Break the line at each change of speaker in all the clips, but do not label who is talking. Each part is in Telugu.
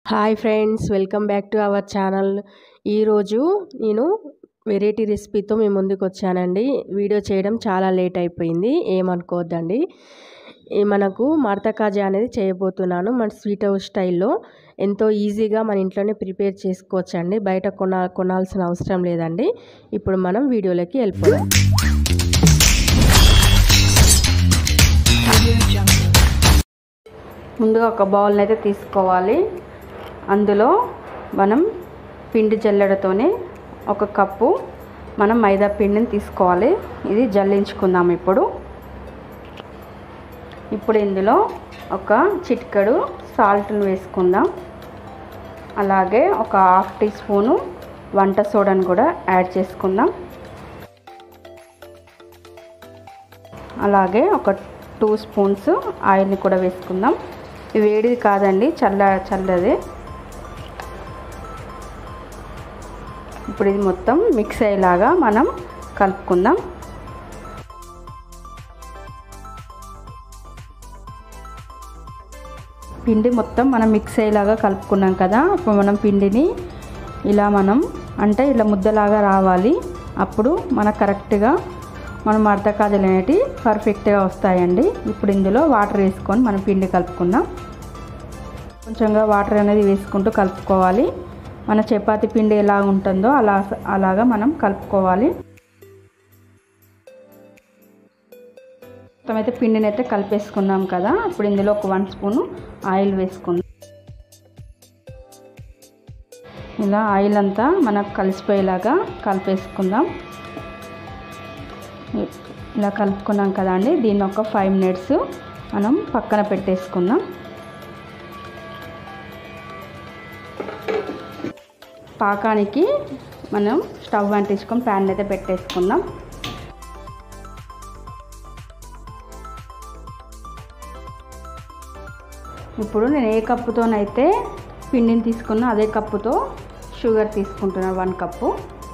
Hi friends welcome back to our channel ఈరోజు నేను వెరైటీ రెసిపీతో మీ ముందుకు వచ్చానండి వీడియో చేయడం చాలా లేట్ అయిపోయింది ఏమనుకోవద్దండి ఈ మనకు మడత కాజా అనేది చేయబోతున్నాను మన స్వీట్ హౌస్ స్టైల్లో ఎంతో ఈజీగా మన ఇంట్లోనే ప్రిపేర్ చేసుకోవచ్చండి బయట కొన కొనాల్సిన అవసరం లేదండి ఇప్పుడు మనం వీడియోలోకి వెళ్ళిపోదాం
ముందుగా ఒక బౌల్ని అయితే తీసుకోవాలి అందులో మనం పిండి జల్లెడతోనే ఒక కప్పు మనం మైదా పిండిని తీసుకోవాలి ఇది జల్లించుకుందాం ఇప్పుడు ఇప్పుడు ఇందులో ఒక చిటికెడు సాల్ట్ని వేసుకుందాం అలాగే ఒక హాఫ్ టీ స్పూను వంట సోడాను కూడా యాడ్ చేసుకుందాం అలాగే ఒక టూ స్పూన్స్ ఆయిల్ని కూడా వేసుకుందాం ఇది వేడిది కాదండి చల్ల చల్లదే ఇప్పుడు ఇది మొత్తం మిక్స్ అయ్యేలాగా మనం కలుపుకుందాం పిండి మొత్తం మనం మిక్స్ అయ్యేలాగా కలుపుకున్నాం కదా ఇప్పుడు మనం పిండిని ఇలా మనం అంటే ఇలా ముద్దలాగా రావాలి అప్పుడు మనకు కరెక్ట్గా మనం మడత కాజలు అనేవి పర్ఫెక్ట్గా వస్తాయండి ఇప్పుడు ఇందులో వాటర్ వేసుకొని మనం పిండి కలుపుకుందాం కొంచెంగా వాటర్ అనేది వేసుకుంటూ కలుపుకోవాలి మన చపాతి పిండి ఎలా ఉంటుందో అలా అలాగా మనం కలుపుకోవాలి మొత్తం అయితే పిండిని అయితే కలిపేసుకున్నాం కదా ఇప్పుడు ఇందులో ఒక వన్ స్పూను ఆయిల్ వేసుకుందాం ఇలా ఆయిల్ అంతా మనకు కలిసిపోయేలాగా కలిపేసుకుందాం ఇలా కలుపుకున్నాం కదా అండి దీన్ని ఒక ఫైవ్ మినిట్స్ మనం పక్కన పెట్టేసుకుందాం పాకానికి మనం స్టవ్ అంటించుకొని ప్యాన్ అయితే పెట్టేసుకుందాం ఇప్పుడు నేను ఏ కప్పుతోనైతే పిండిని తీసుకున్నా అదే కప్పుతో షుగర్ తీసుకుంటున్నాను వన్ కప్పు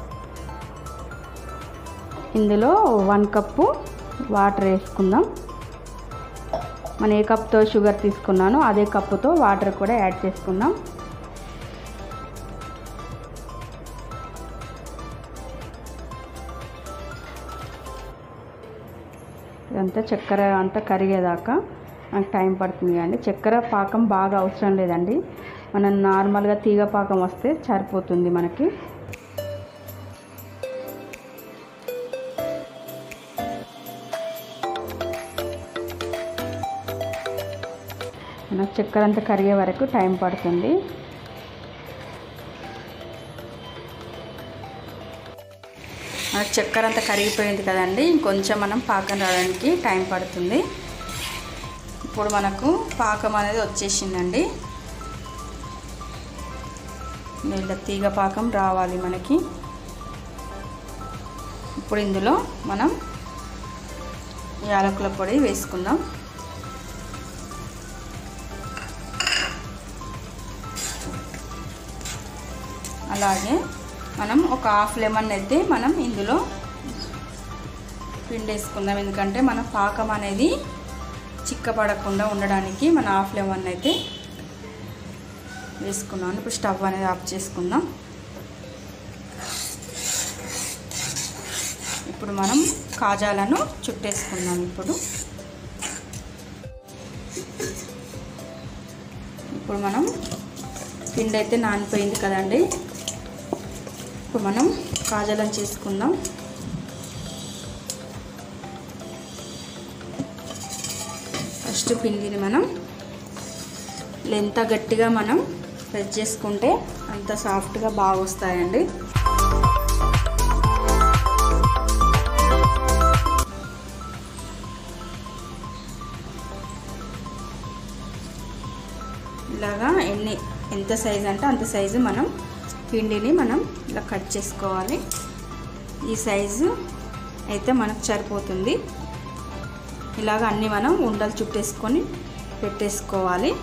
ఇందులో వన్ కప్పు వాటర్ వేసుకుందాం మనం ఏ కప్తో షుగర్ తీసుకున్నానో అదే కప్పుతో వాటర్ కూడా యాడ్ చేసుకుందాం ఇదంతా చక్కెర అంతా కరిగేదాకా మనకు టైం పడుతుంది కానీ చక్కెర పాకం బాగా అవసరం లేదండి మనం నార్మల్గా తీగ పాకం వస్తే సరిపోతుంది మనకి మనకు చక్కెర అంతా కరిగే వరకు టైం పడుతుంది మనకు చక్కెర అంతా కరిగిపోయింది కదండి ఇంకొంచెం మనం పాకం రావడానికి టైం పడుతుంది ఇప్పుడు మనకు పాకం అనేది వచ్చేసిందండి నీళ్ళ తీగ పాకం రావాలి మనకి ఇప్పుడు ఇందులో మనం యాలకుల పొడి వేసుకుందాం అలాగే మనం ఒక హాఫ్ లెమన్ అయితే మనం ఇందులో పిండేసుకుందాం ఎందుకంటే మన పాకం అనేది చిక్కపడకుండా ఉండడానికి మన హాఫ్ లెమన్ అయితే వేసుకున్నాను ఇప్పుడు స్టవ్ అనేది ఆఫ్ చేసుకుందాం ఇప్పుడు మనం కాజాలను చుట్టేసుకుందాం ఇప్పుడు ఇప్పుడు మనం పిండి అయితే నానిపోయింది కదండి ఇప్పుడు మనం కాజాలను చేసుకుందాం ఫస్ట్ పిండిని మనం ఎంత గట్టిగా మనం ప్రెస్ చేసుకుంటే అంత సాఫ్ట్గా బాగా వస్తాయండి ఇలాగా ఎన్ని ఎంత సైజు అంటే అంత సైజు మనం పిండిని మనం ఇలా కట్ చేసుకోవాలి ఈ సైజు అయితే మనకు సరిపోతుంది ఇలాగ అన్నీ మనం ఉండలు చుట్టేసుకొని పెట్టేసుకోవాలి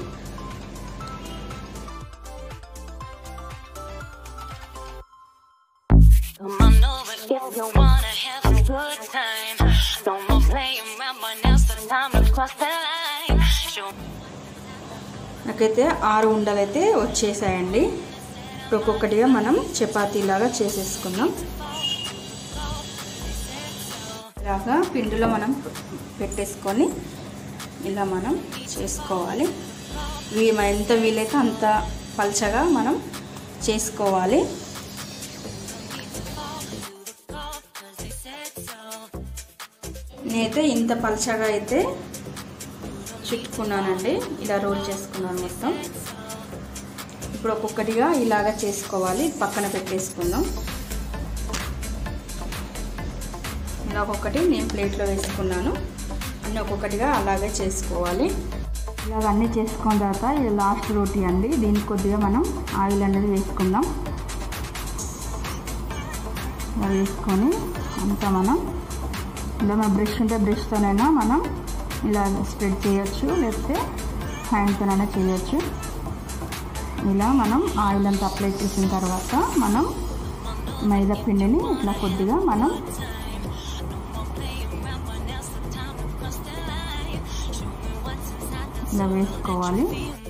Come on over if you wanna have a good time. No more playing around, but now's the time to cross the line. Show
నాకైతే ఆరు ఉండలు అయితే వచ్చేసాయండి ఇప్పుడు ఒక్కొక్కటిగా మనం చపాతీలాగా చేసేసుకుందాం ఇలాగా పిండిలో మనం పెట్టేసుకొని ఇలా మనం చేసుకోవాలి వీ ఎంత వీలైతే అంత పల్చగా మనం చేసుకోవాలి నేనైతే ఇంత పల్చగా అయితే చుట్టుకున్నానండి ఇలా రోల్ చేసుకున్నాను మొత్తం ఇప్పుడు ఒక్కొక్కటిగా ఇలాగ చేసుకోవాలి పక్కన పెట్టేసుకుందాం ఇలా ఒక్కొక్కటి నేను ప్లేట్లో వేసుకున్నాను అన్నీ ఒక్కొక్కటిగా అలాగే చేసుకోవాలి ఇలాగ అన్నీ చేసుకున్న తర్వాత ఇది లాస్ట్ రోటీ అండి దీనికి కొద్దిగా మనం ఆయిల్ అనేది వేసుకుందాం ఇలా వేసుకొని అంతా మనం ఇలా మన బ్రష్ ఉంటే బ్రష్తోనైనా మనం ఇలా స్ప్రెడ్ చేయొచ్చు లేకపోతే హ్యాండ్తోనైనా చేయొచ్చు ఇలా మనం ఆయిల్ అంతా అప్లై చేసిన తర్వాత మనం మైదా పిండిని ఇట్లా కొద్దిగా మనం ఇలా వేసుకోవాలి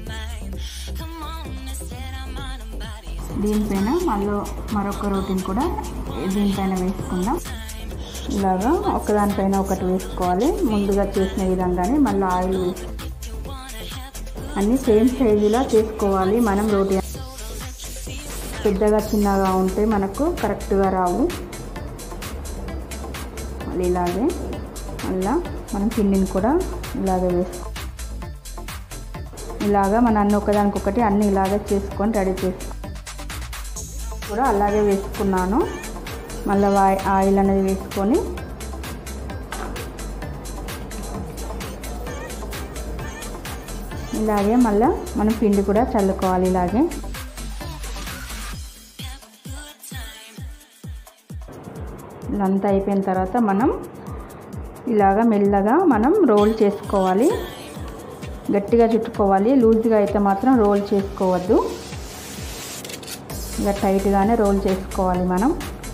దీనిపైన మళ్ళీ మరొక రోటీని కూడా దీనిపైన వేసుకుందాం ఇలాగా ఒకదానిపైన ఒకటి వేసుకోవాలి ముందుగా చేసిన విధంగానే మళ్ళీ ఆయిల్ వేసి అన్నీ సేమ్ సైజులా చేసుకోవాలి మనం రోటీ పెద్దగా చిన్నగా ఉంటే మనకు కరెక్ట్గా రావు మళ్ళీ ఇలాగే మళ్ళా మనం పిండిని కూడా ఇలాగే వేసుకో ఇలాగా మన అన్ని ఒకదానికొకటి అన్ని ఇలాగే చేసుకొని రెడీ చేసుకో కూడా అలాగే వేసుకున్నాను మళ్ళీ ఆయిల్ అనేది వేసుకొని ఇలాగే మళ్ళీ మనం పిండి కూడా చల్లుకోవాలి ఇలాగే ఇదంతా అయిపోయిన తర్వాత మనం ఇలాగ మెల్లగా మనం రోల్ చేసుకోవాలి గట్టిగా చుట్టుకోవాలి లూజ్గా అయితే మాత్రం రోల్ చేసుకోవద్దు ఇలా టైట్గానే రోల్ చేసుకోవాలి మనం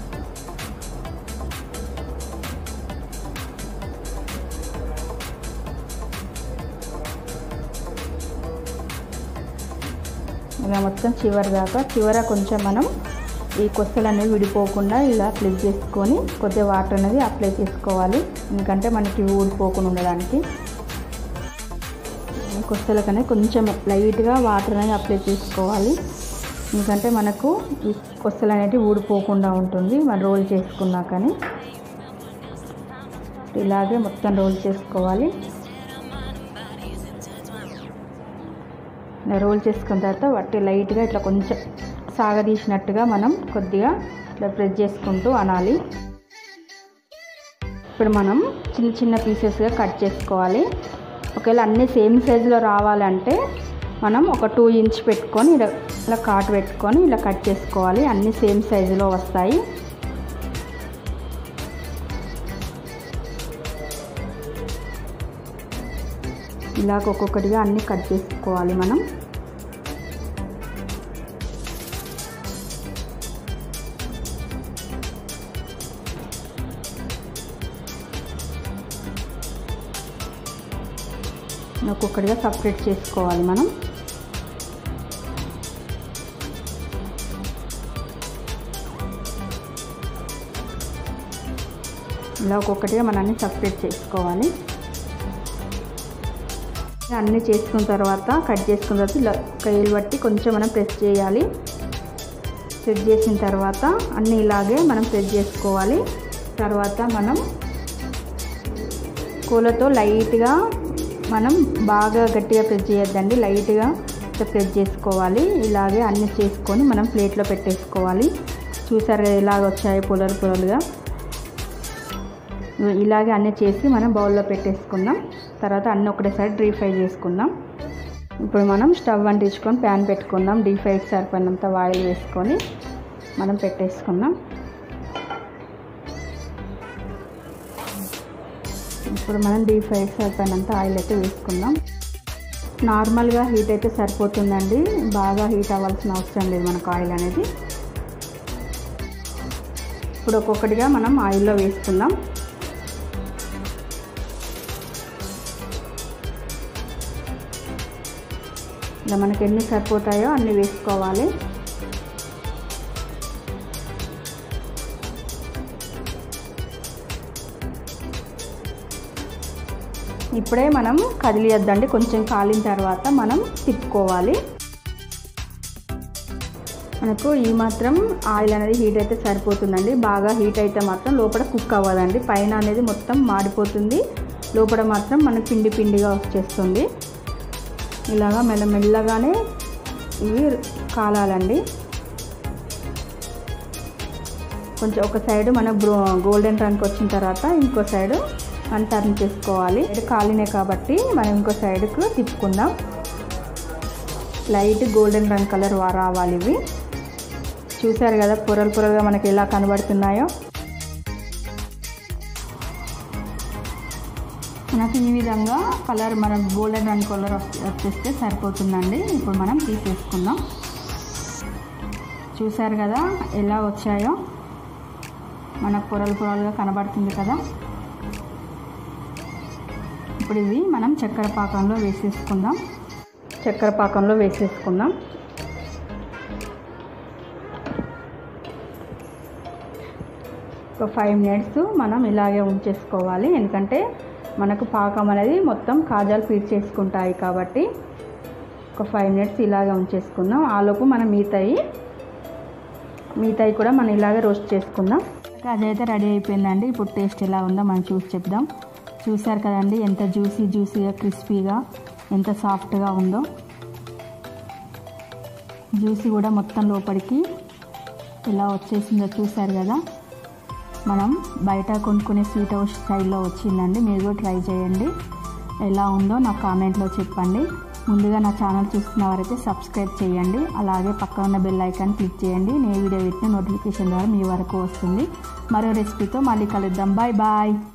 ఇలా మొత్తం చివరి దాకా చివర కొంచెం మనం ఈ కొత్తలు అనేవి విడిపోకుండా ఇలా ప్లేస్ చేసుకొని కొద్దిగా వాటర్ అనేది అప్లై చేసుకోవాలి ఎందుకంటే మనకి ఊడిపోకుండా ఉండడానికి కొత్తలకనే కొంచెం లైట్గా వాటర్ అనేది అప్లై చేసుకోవాలి ఎందుకంటే మనకు ఈ కొస్తలు అనేవి ఊడిపోకుండా ఉంటుంది మనం రోల్ చేసుకున్నా కానీ ఇలాగే మొత్తం రోల్ చేసుకోవాలి ఇలా రోల్ చేసుకున్న తర్వాత వాటి లైట్గా ఇట్లా కొంచెం సాగదీసినట్టుగా మనం కొద్దిగా ఇట్లా ప్రెస్ చేసుకుంటూ అనాలి ఇప్పుడు మనం చిన్న చిన్న పీసెస్గా కట్ చేసుకోవాలి ఒకవేళ అన్నీ సేమ్ సైజులో రావాలంటే మనం ఒక టూ ఇంచ్ పెట్టుకొని ఇలా ఇలా కాటు పెట్టుకొని ఇలా కట్ చేసుకోవాలి అన్నీ సేమ్ సైజులో వస్తాయి ఇలాగ ఒక్కొక్కటిగా అన్నీ కట్ చేసుకోవాలి మనం ఒక్కొక్కటిగా సపరేట్ చేసుకోవాలి మనం ఇలా ఒక్కొక్కటిగా మనం అన్ని సపరేట్ చేసుకోవాలి అన్నీ చేసుకున్న తర్వాత కట్ చేసుకున్న తర్వాత ఇలా కైలు బట్టి కొంచెం మనం ప్రెస్ చేయాలి ప్రెస్ చేసిన తర్వాత అన్నీ ఇలాగే మనం ప్రెస్ చేసుకోవాలి తర్వాత మనం కూలతో లైట్గా మనం బాగా గట్టిగా ప్రెస్ చేయొద్దండి లైట్గా ప్రెస్ చేసుకోవాలి ఇలాగే అన్నీ చేసుకొని మనం ప్లేట్లో పెట్టేసుకోవాలి చూసారు కదా ఇలాగ వచ్చాయి పొలలు పొలలుగా ఇలాగే అన్నీ చేసి మనం బౌల్లో పెట్టేసుకుందాం తర్వాత అన్నీ ఒకటేసారి డీ ఫ్రై చేసుకుందాం ఇప్పుడు మనం స్టవ్ అంటించుకొని ప్యాన్ పెట్టుకుందాం డీ ఫ్రైకి సరిపడినంత ఆయిల్ వేసుకొని మనం పెట్టేసుకుందాం ఇప్పుడు మనం డీప్ ఫ్రైకి సరిపోయినంత ఆయిల్ అయితే వేసుకుందాం నార్మల్గా హీట్ అయితే సరిపోతుందండి బాగా హీట్ అవ్వాల్సిన అవసరం లేదు మనకు ఆయిల్ అనేది ఇప్పుడు ఒక్కొక్కటిగా మనం ఆయిల్లో వేసుకుందాం ఇలా మనకి ఎన్ని సరిపోతాయో అన్ని వేసుకోవాలి ఇప్పుడే మనం కదిలియద్దండి కొంచెం కాలిన తర్వాత మనం తిప్పుకోవాలి మనకు ఈ మాత్రం ఆయిల్ అనేది హీట్ అయితే సరిపోతుందండి బాగా హీట్ అయితే మాత్రం లోపల కుక్ అవ్వదండి పైన అనేది మొత్తం మాడిపోతుంది లోపల మాత్రం మనకు పిండి పిండిగా వచ్చేస్తుంది ఇలాగా మెల్లమెల్లగానే ఇవి కాలాలండి కొంచెం ఒక సైడ్ మన బ్రో గోల్డెన్ రంగ్ వచ్చిన తర్వాత ఇంకో సైడ్ మనం టర్న్ చేసుకోవాలి సైడ్ కాలినే కాబట్టి మనం ఇంకో సైడ్కు తిప్పుకుందాం లైట్ గోల్డెన్ రంగ్ కలర్ రావాలి ఇవి చూసారు కదా పొరలు పొరలుగా మనకి ఎలా కనబడుతున్నాయో మనకి ఈ విధంగా కలర్ మనం గోల్డెన్ రంగ్ కలర్ వచ్చేస్తే సరిపోతుందండి ఇప్పుడు మనం తీసేసుకుందాం చూసారు కదా ఎలా వచ్చాయో మనకు పొరలు పొరలుగా కనబడుతుంది కదా ఇప్పుడు ఇవి మనం చక్కెర పాకంలో వేసేసుకుందాం చక్కెర పాకంలో వేసేసుకుందాం ఒక ఫైవ్ మినిట్స్ మనం ఇలాగే ఉంచేసుకోవాలి ఎందుకంటే మనకు పాకం అనేది మొత్తం కాజాలు పీల్చేసుకుంటాయి కాబట్టి ఒక ఫైవ్ మినిట్స్ ఇలాగే ఉంచేసుకుందాం ఆలోపు మనం మిగతాయి మిగతాయి కూడా మనం ఇలాగే రోస్ట్ చేసుకుందాం అదైతే రెడీ అయిపోయిందండి ఇప్పుడు టేస్ట్ ఎలా ఉందో మనం చూసి చెప్దాం చూసారు కదండి ఎంత జ్యూసీ జ్యూసీగా క్రిస్పీగా ఎంత సాఫ్ట్గా ఉందో జ్యూసీ కూడా మొత్తం లోపలికి ఇలా వచ్చేసిందో చూసారు కదా మనం బయట కొనుక్కునే స్వీట్ హౌస్ స్టైల్లో వచ్చిందండి మీరు కూడా ట్రై చేయండి ఎలా ఉందో నా కామెంట్లో చెప్పండి ముందుగా నా ఛానల్ చూస్తున్న వారైతే సబ్స్క్రైబ్ చేయండి అలాగే పక్కన ఉన్న బెల్ ఐకాన్ క్లిక్ చేయండి నేను వీడియో పెట్టిన నోటిఫికేషన్ ద్వారా మీ వరకు వస్తుంది మరో రెసిపీతో మళ్ళీ కలుద్దాం బాయ్ బాయ్